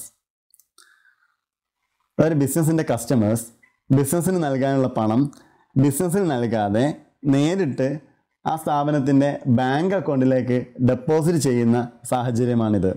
ഒരു ബിസിനസിൻ്റെ കസ്റ്റമേഴ്സ് ബിസിനസ്സിന് നൽകാനുള്ള പണം ബിസിനസ്സിന് നൽകാതെ നേരിട്ട് ആ സ്ഥാപനത്തിൻ്റെ ബാങ്ക് അക്കൗണ്ടിലേക്ക് ഡെപ്പോസിറ്റ് ചെയ്യുന്ന സാഹചര്യമാണിത്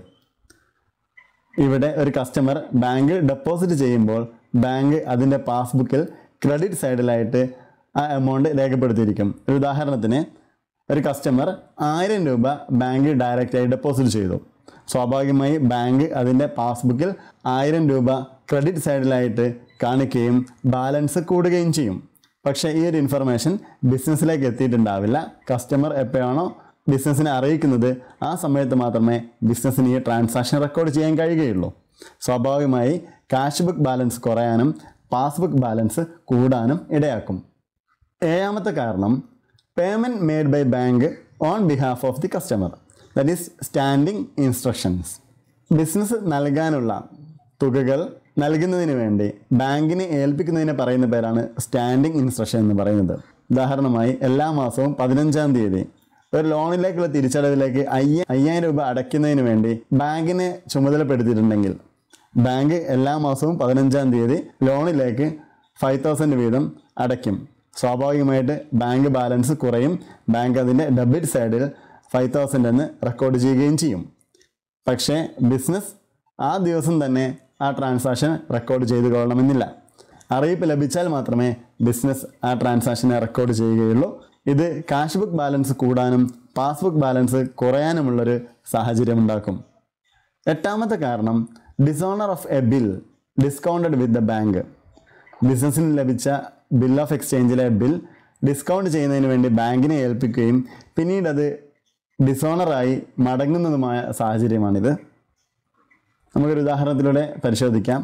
ഇവിടെ ഒരു കസ്റ്റമർ ബാങ്ക് ഡെപ്പോസിറ്റ് ചെയ്യുമ്പോൾ ബാങ്ക് അതിൻ്റെ പാസ്ബുക്കിൽ ക്രെഡിറ്റ് സൈഡിലായിട്ട് ആ എമൗണ്ട് രേഖപ്പെടുത്തിയിരിക്കും ഒരു ഉദാഹരണത്തിന് ഒരു കസ്റ്റമർ ആയിരം രൂപ ബാങ്ക് ഡയറക്റ്റായി ഡെപ്പോസിറ്റ് ചെയ്തു സ്വാഭാവികമായി ബാങ്ക് അതിൻ്റെ പാസ്ബുക്കിൽ ആയിരം രൂപ ക്രെഡിറ്റ് സൈഡിലായിട്ട് കാണിക്കുകയും ബാലൻസ് കൂടുകയും ചെയ്യും പക്ഷേ ഈ ഒരു ഇൻഫർമേഷൻ ബിസിനസ്സിലേക്ക് എത്തിയിട്ടുണ്ടാവില്ല കസ്റ്റമർ എപ്പോഴാണോ ബിസിനസ്സിനെ അറിയിക്കുന്നത് ആ സമയത്ത് മാത്രമേ ബിസിനസ്സിന് ഈ ട്രാൻസാക്ഷൻ റെക്കോർഡ് ചെയ്യാൻ കഴിയുകയുള്ളൂ സ്വാഭാവികമായി കാഷ് ബുക്ക് ബാലൻസ് കുറയാനും പാസ്ബുക്ക് ബാലൻസ് കൂടാനും ഇടയാക്കും ഏഴാമത്തെ കാരണം payment made by bank on behalf of the customer that is standing instructions business നൽകാനുള്ള തുകകൾ നൽകുന്നതിന് വേണ്ടി ബാങ്കിനെ ഏൽപ്പിക്കുന്നതിനെ പറയുന്ന പേരാണ് സ്റ്റാൻഡിംഗ് ഇൻസ്ട്രക്ഷൻ എന്ന് പറയുന്നത് ഉദാഹരണമായി എല്ലാ മാസവും പതിനഞ്ചാം തീയതി ഒരു ലോണിലേക്കുള്ള തിരിച്ചടവിലേക്ക് അയ്യ അയ്യായിരം രൂപ അടയ്ക്കുന്നതിന് വേണ്ടി ബാങ്കിനെ ചുമതലപ്പെടുത്തിയിട്ടുണ്ടെങ്കിൽ ബാങ്ക് എല്ലാ മാസവും പതിനഞ്ചാം തീയതി ലോണിലേക്ക് ഫൈവ് തൗസൻഡ് വീതം അടയ്ക്കും സ്വാഭാവികമായിട്ട് ബാങ്ക് ബാലൻസ് കുറയും ബാങ്ക് അതിൻ്റെ ഡെബിറ്റ് സൈഡിൽ ഫൈവ് തൗസൻഡ് എന്ന് റെക്കോർഡ് ചെയ്യുകയും ചെയ്യും പക്ഷേ ബിസിനസ് ആ ദിവസം തന്നെ ആ ട്രാൻസാക്ഷൻ റെക്കോർഡ് ചെയ്ത് കൊള്ളണമെന്നില്ല അറിയിപ്പ് ലഭിച്ചാൽ മാത്രമേ ബിസിനസ് ആ ട്രാൻസാക്ഷനെ റെക്കോർഡ് ചെയ്യുകയുള്ളൂ ഇത് കാഷ് ബുക്ക് ബാലൻസ് കൂടാനും പാസ്ബുക്ക് ബാലൻസ് കുറയാനുമുള്ളൊരു സാഹചര്യം ഉണ്ടാക്കും എട്ടാമത്തെ കാരണം dishonour of a bill discounted with the bank ബിസിനസ്സിന് ലഭിച്ച ബിൽ ഓഫ് എക്സ്ചേഞ്ചിലെ ബിൽ ഡിസ്കൗണ്ട് ചെയ്യുന്നതിന് വേണ്ടി ബാങ്കിനെ ഏൽപ്പിക്കുകയും പിന്നീട് അത് ഡിസോണറായി മടങ്ങുന്നതുമായ സാഹചര്യമാണിത് നമുക്കൊരു ഉദാഹരണത്തിലൂടെ പരിശോധിക്കാം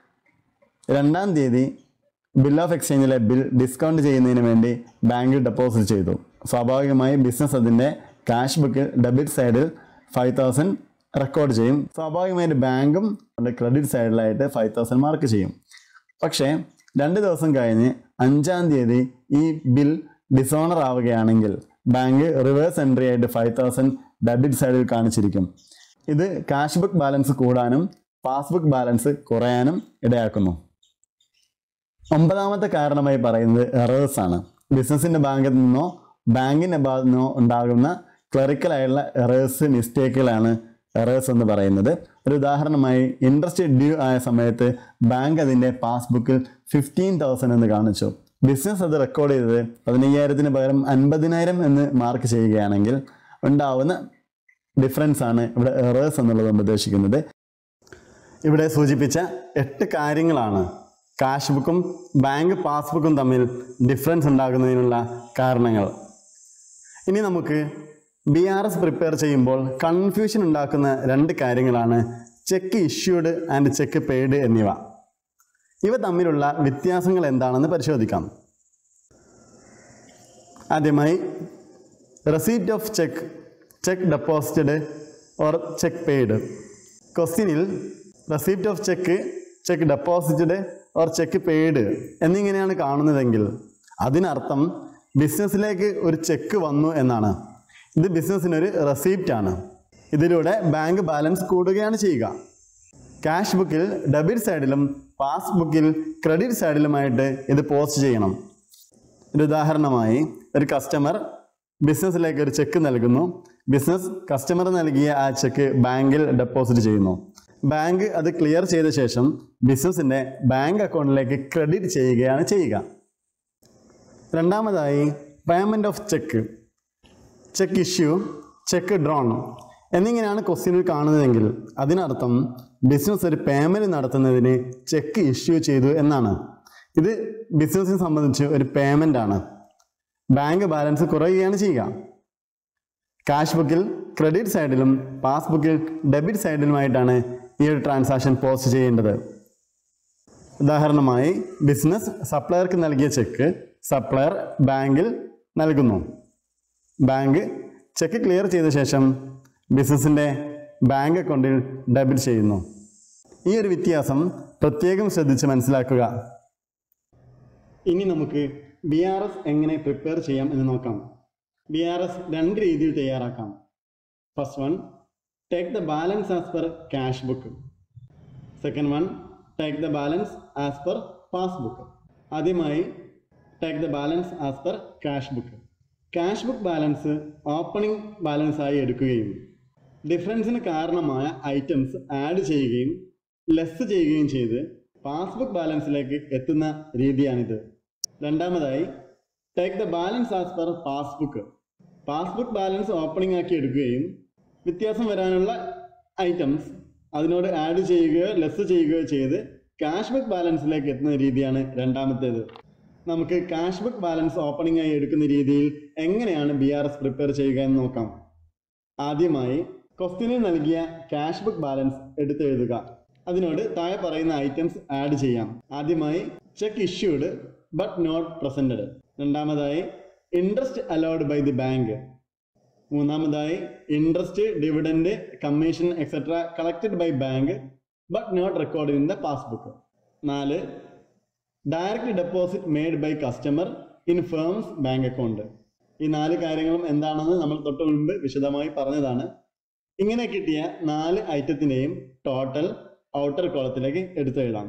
രണ്ടാം തീയതി ബിൽ ഓഫ് എക്സ്ചേഞ്ചിലെ ബിൽ ഡിസ്കൗണ്ട് ചെയ്യുന്നതിന് വേണ്ടി ബാങ്ക് ഡെപ്പോസിറ്റ് ചെയ്തു സ്വാഭാവികമായി ബിസിനസ് അതിൻ്റെ കാഷ് ബുക്ക് ഡെബിറ്റ് സൈഡിൽ ഫൈവ് തൗസൻഡ് റെക്കോർഡ് ചെയ്യും സ്വാഭാവികമായിട്ട് ബാങ്കും അതിൻ്റെ ക്രെഡിറ്റ് സൈഡിലായിട്ട് ഫൈവ് തൗസൻഡ് മാർക്ക് ചെയ്യും പക്ഷേ രണ്ട് ദിവസം കഴിഞ്ഞ് അഞ്ചാം തീയതി ഈ ബിൽ ഡിസോണർ ആവുകയാണെങ്കിൽ ബാങ്ക് റിവേഴ്സ് എൻട്രി ആയിട്ട് ഫൈവ് തൗസൻഡ് ഡെബിറ്റ് സൈഡിൽ കാണിച്ചിരിക്കും ഇത് കാഷ് ബുക്ക് ബാലൻസ് കൂടാനും പാസ്ബുക്ക് ബാലൻസ് കുറയാനും ഇടയാക്കുന്നു ഒമ്പതാമത്തെ കാരണമായി പറയുന്നത് എറേഴ്സ് ആണ് ബിസിനസിന്റെ ഭാഗത്ത് നിന്നോ ബാങ്കിന്റെ ഭാഗത്തു നിന്നോ ഉണ്ടാകുന്ന ക്ലറിക്കലായുള്ള എറേഴ്സ് മിസ്റ്റേക്കുകളാണ് എറേഴ്സ് എന്ന് പറയുന്നത് ഒരു ഉദാഹരണമായി ഇൻട്രസ്റ്റ് ഡ്യൂ ആയ സമയത്ത് ബാങ്ക് അതിൻ്റെ പാസ്ബുക്കിൽ ഫിഫ്റ്റീൻ തൗസൻഡ് എന്ന് കാണിച്ചു ബിസിനസ് അത് റെക്കോർഡ് ചെയ്തത് പതിനയ്യായിരത്തിന് പകരം അൻപതിനായിരം എന്ന് മാർക്ക് ചെയ്യുകയാണെങ്കിൽ ഉണ്ടാവുന്ന ഡിഫറൻസ് ആണ് ഇവിടെ എറേഴ്സ് എന്നുള്ളത് കൊണ്ട് ഉദ്ദേശിക്കുന്നത് ഇവിടെ സൂചിപ്പിച്ച എട്ട് കാര്യങ്ങളാണ് കാഷ് ബുക്കും ബാങ്ക് പാസ്ബുക്കും തമ്മിൽ ഡിഫറൻസ് ഉണ്ടാകുന്നതിനുള്ള കാരണങ്ങൾ ഇനി നമുക്ക് ബി ആർ എസ് പ്രിപ്പയർ ചെയ്യുമ്പോൾ കൺഫ്യൂഷൻ ഉണ്ടാക്കുന്ന രണ്ട് കാര്യങ്ങളാണ് cheque issued and cheque paid എന്നിവ ഇവ തമ്മിലുള്ള വ്യത്യാസങ്ങൾ എന്താണെന്ന് പരിശോധിക്കാം ആദ്യമായി receipt of cheque cheque deposited or cheque paid ക്വസ്റ്റ്യനിൽ receipt of cheque cheque deposited or cheque paid എന്നിങ്ങനെയാണ് കാണുന്നതെങ്കിൽ അതിനർത്ഥം ബിസിനസ്സിലേക്ക് ഒരു ചെക്ക് വന്നു എന്നാണ് ഇത് ബിസിനസ്സിനൊരു റെസീപ്റ്റ് ആണ് ഇതിലൂടെ ബാങ്ക് ബാലൻസ് കൂടുകയാണ് ചെയ്യുക ക്യാഷ് ബുക്കിൽ ഡെബിറ്റ് സൈഡിലും പാസ്ബുക്കിൽ ക്രെഡിറ്റ് സൈഡിലുമായിട്ട് ഇത് പോസ്റ്റ് ചെയ്യണം ഒരു ഉദാഹരണമായി ഒരു കസ്റ്റമർ ബിസിനസ്സിലേക്ക് ഒരു ചെക്ക് നൽകുന്നു ബിസിനസ് കസ്റ്റമർ നൽകിയ ആ ചെക്ക് ബാങ്കിൽ ഡെപ്പോസിറ്റ് ചെയ്യുന്നു ബാങ്ക് അത് ക്ലിയർ ചെയ്ത ശേഷം ബിസിനസിൻ്റെ ബാങ്ക് അക്കൗണ്ടിലേക്ക് ക്രെഡിറ്റ് ചെയ്യുകയാണ് ചെയ്യുക രണ്ടാമതായി payment of cheque cheque issue cheque drawn എന്നിങ്ങനെയാണ് ക്വസ്റ്റ്യനിൽ കാണുന്നതെങ്കിൽ അതിനർത്ഥം ബിസിനസ് ഒരു പേയ്മെൻറ്റ് നടത്തുന്നതിന് ചെക്ക് ഇഷ്യൂ ചെയ്തു എന്നാണ് ഇത് ബിസിനസ്സിനെ സംബന്ധിച്ച് ഒരു പേയ്മെൻ്റ് ആണ് ബാങ്ക് ബാലൻസ് കുറയുകയാണ് ചെയ്യുക കാഷ് ബുക്കിൽ ക്രെഡിറ്റ് സൈഡിലും പാസ്ബുക്കിൽ ഡെബിറ്റ് സൈഡിലുമായിട്ടാണ് ഈ ഒരു ട്രാൻസാക്ഷൻ പോസ്റ്റ് ചെയ്യേണ്ടത് ഉദാഹരണമായി ബിസിനസ് സപ്ലയർക്ക് നൽകിയ ചെക്ക് സപ്ലയർ ബാങ്കിൽ നൽകുന്നു ബാങ്ക് ചെക്ക് ക്ലിയർ ചെയ്ത ശേഷം ബിസിനസിൻ്റെ ബാങ്ക് അക്കൗണ്ടിൽ ഡെബിറ്റ് ചെയ്യുന്നു ഈ ഒരു വ്യത്യാസം പ്രത്യേകം ശ്രദ്ധിച്ച് മനസ്സിലാക്കുക ഇനി നമുക്ക് ബി ആർ എസ് എങ്ങനെ പ്രിപ്പയർ ചെയ്യാം എന്ന് നോക്കാം ബി ആർ എസ് രണ്ട് രീതിയിൽ തയ്യാറാക്കാം first one take the balance as per cash book second one take the balance as per passbook ആദ്യമായി take the balance as per cash book cash book balance opening balance ആയി എടുക്കുകയും ഡിഫറൻസിന് കാരണമായ items add ചെയ്യുകയും less ചെയ്യുകയും ചെയ്ത് passbook ബാലൻസിലേക്ക് എത്തുന്ന രീതിയാണിത് രണ്ടാമതായി take the balance as per passbook passbook balance opening ആക്കി എടുക്കുകയും വ്യത്യാസം വരാനുള്ള ഐറ്റംസ് അതിനോട് ആഡ് ചെയ്യുകയോ ലെസ് ചെയ്യുകയോ ചെയ്ത് ക്യാഷ് ബുക്ക് ബാലൻസിലേക്ക് എത്തുന്ന രീതിയാണ് രണ്ടാമത്തേത് നമുക്ക് ക്യാഷ് ബുക്ക് ബാലൻസ് ഓപ്പണിംഗ് ആയി എടുക്കുന്ന രീതിയിൽ എങ്ങനെയാണ് ബി ആർ എസ് പ്രിപ്പയർ ചെയ്യുക എന്ന് നോക്കാം ആദ്യമായി ക്വസ്റ്റ്യനിൽ നൽകിയ ക്യാഷ് ബുക്ക് ബാലൻസ് എടുത്തെഴുതുക അതിനോട് താഴെ പറയുന്ന ഐറ്റംസ് ആഡ് ചെയ്യാം ആദ്യമായി cheque issued but not presented രണ്ടാമതായി interest allowed by the bank മൂന്നാമതായി interest dividend commission etcetera collected by bank but not record in the passbook നാല് direct deposit made by customer in firms bank account ഈ നാല് കാര്യങ്ങളും എന്താണെന്ന് നമ്മൾ തൊട്ട് മുൻപ് വിശദമായി പറഞ്ഞതാണ് ഇങ്ങനെ കിട്ടിയ നാല് ഐറ്റത്തിനെയും ടോട്ടൽ ഔട്ടർ കോളത്തിലേക്ക് എടുത്തെഴുതാം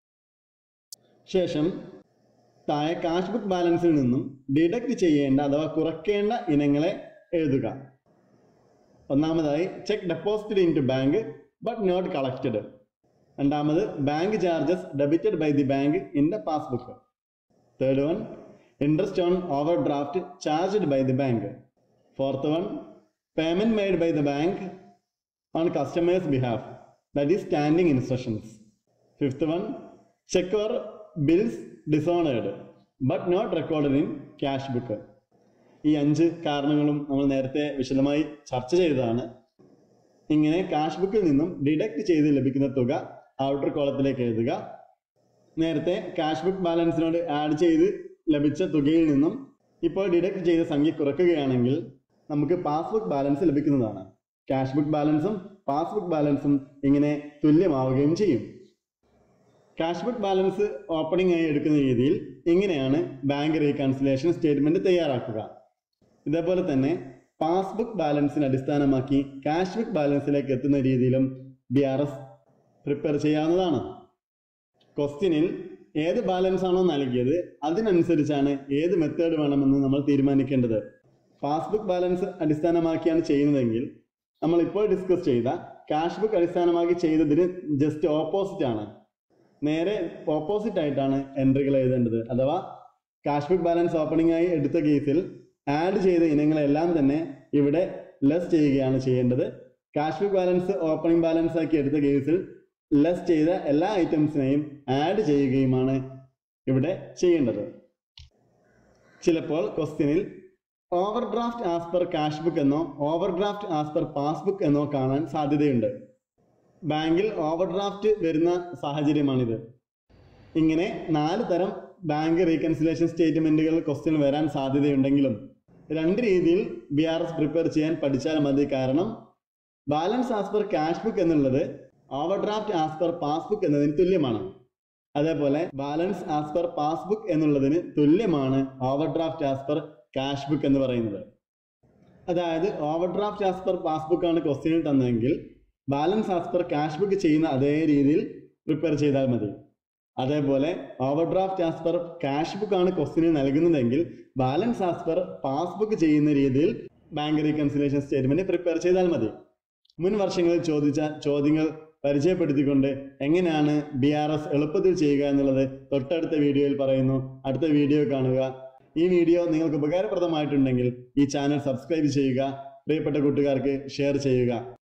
ശേഷം താഴെ കാഷ് ബുക്ക് ബാലൻസിൽ നിന്നും ഡിഡക്റ്റ് ചെയ്യേണ്ട അഥവാ കുറയ്ക്കേണ്ട ഇനങ്ങളെ എഴുതുക ഒന്നാമതായി cheque deposited in to bank but not collected രണ്ടാമത് bank charges debited by the bank in the passbook third one interest on overdraft charged by the bank fourth one payment made by the bank on customers behalf that is standing instructions fifth one cheque or bills dishonoured but not recorded in cash book ഈ അഞ്ച് കാരണങ്ങളും നമ്മൾ നേരത്തെ വിശദമായി ചർച്ച ചെയ്തതാണ് ഇങ്ങനെ cash ബുക്കിൽ നിന്നും ഡിഡക്റ്റ് ചെയ്ത് ലഭിക്കുന്ന തുക ഔട്ടർ കോളത്തിലേക്ക് എഴുതുക നേരത്തെ കാഷ് ബുക്ക് ബാലൻസിനോട് ആഡ് ചെയ്ത് ലഭിച്ച തുകയിൽ നിന്നും ഇപ്പോൾ ഡിഡക്റ്റ് ചെയ്ത സംഖ്യ കുറയ്ക്കുകയാണെങ്കിൽ നമുക്ക് പാസ്ബുക്ക് ബാലൻസ് ലഭിക്കുന്നതാണ് ക്യാഷ് ബുക്ക് ബാലൻസും പാസ്ബുക്ക് ബാലൻസും ഇങ്ങനെ തുല്യമാവുകയും ചെയ്യും ക്യാഷ് ബുക്ക് ബാലൻസ് ഓപ്പണിംഗ് ആയി എടുക്കുന്ന രീതിയിൽ ഇങ്ങനെയാണ് ബാങ്ക് റീകൺസിലേഷൻ സ്റ്റേറ്റ്മെന്റ് തയ്യാറാക്കുക ഇതേപോലെ തന്നെ പാസ്ബുക്ക് ബാലൻസിനെ അടിസ്ഥാനമാക്കി ക്യാഷ് ബുക്ക് ബാലൻസിലേക്ക് എത്തുന്ന രീതിയിലും ബി ആർ എസ് പ്രിപ്പയർ ചെയ്യാവുന്നതാണ് ക്വസ്റ്റ്യനിൽ ഏത് ബാലൻസ് ആണോ നൽകിയത് അതിനനുസരിച്ചാണ് ഏത് മെത്തേഡ് വേണമെന്ന് നമ്മൾ തീരുമാനിക്കേണ്ടത് പാസ്ബുക്ക് ബാലൻസ് അടിസ്ഥാനമാക്കിയാണ് ചെയ്യുന്നതെങ്കിൽ നമ്മൾ ഇപ്പോൾ ഡിസ്കസ് ചെയ്ത ക്യാഷ് ബുക്ക് അടിസ്ഥാനമാക്കി ചെയ്തതിന് ജസ്റ്റ് ഓപ്പോസിറ്റ് ആണ് നേരെ ഓപ്പോസിറ്റ് ആയിട്ടാണ് എൻട്രികൾ എഴുതേണ്ടത് അഥവാ ക്യാഷ് ബുക്ക് ബാലൻസ് ഓപ്പണിംഗ് ആയി എടുത്ത കേസിൽ ആഡ് ചെയ്ത ഇനങ്ങളെല്ലാം തന്നെ ഇവിടെ ലെസ് ചെയ്യുകയാണ് ചെയ്യേണ്ടത് cash book balance opening balance ആക്കി എടുത്ത കേസിൽ ലെസ് ചെയ്ത എല്ലാ ഐറ്റംസിനെയും ആഡ് ചെയ്യുകയുമാണ് ഇവിടെ ചെയ്യേണ്ടത് ചിലപ്പോൾ ക്വസ്റ്റ്യനിൽ overdraft as per cash book എന്നോ overdraft as per passbook എന്നോ കാണാൻ സാധ്യതയുണ്ട് ബാങ്കിൽ ഓവർ ഡ്രാഫ്റ്റ് വരുന്ന സാഹചര്യമാണിത് ഇങ്ങനെ നാല് തരം ബാങ്ക് റീകൺസിലേഷൻ സ്റ്റേറ്റ്മെന്റുകൾ ക്വസ്റ്റ്യൻ വരാൻ സാധ്യതയുണ്ടെങ്കിലും രണ്ട് രീതിയിൽ ബി ആർ എസ് പ്രിപ്പയർ ചെയ്യാൻ പഠിച്ചാൽ മതി കാരണം balance as per cash book എന്നുള്ളത് overdraft as per passbook എന്നതിന് തുല്യമാണ് അതേപോലെ ബാലൻസ് ആസ് പെർ പാസ്ബുക്ക് എന്നുള്ളതിന് തുല്യമാണ് overdraft as per cash book എന്ന് പറയുന്നത് അതായത് overdraft as per passbook ആണ് ക്വസ്റ്റ്യനിൽ തന്നതെങ്കിൽ balance as per cash book ചെയ്യുന്ന അതേ രീതിയിൽ പ്രിപ്പയർ ചെയ്താൽ മതി അതേപോലെ overdraft as per cash book ആണ് ക്വസ്റ്റ്യനിൽ നൽകുന്നതെങ്കിൽ ബാലൻസ് ആസ് പെർ പാസ്ബുക്ക് ചെയ്യുന്ന രീതിയിൽ ബാങ്ക് റീകൺസിലേഷൻ സ്റ്റേറ്റ്മെന്റ് പ്രിപ്പയർ ചെയ്താൽ മതി മുൻ വർഷങ്ങളിൽ ചോദിച്ച ചോദ്യങ്ങൾ പരിചയപ്പെടുത്തിക്കൊണ്ട് എങ്ങനെയാണ് ബി ആർ എസ് എളുപ്പത്തിൽ ചെയ്യുക എന്നുള്ളത് തൊട്ടടുത്ത വീഡിയോയിൽ പറയുന്നു അടുത്ത വീഡിയോ കാണുക ഈ വീഡിയോ നിങ്ങൾക്ക് ഉപകാരപ്രദമായിട്ടുണ്ടെങ്കിൽ ഈ ചാനൽ സബ്സ്ക്രൈബ് ചെയ്യുക പ്രിയപ്പെട്ട കൂട്ടുകാർക്ക് ഷെയർ ചെയ്യുക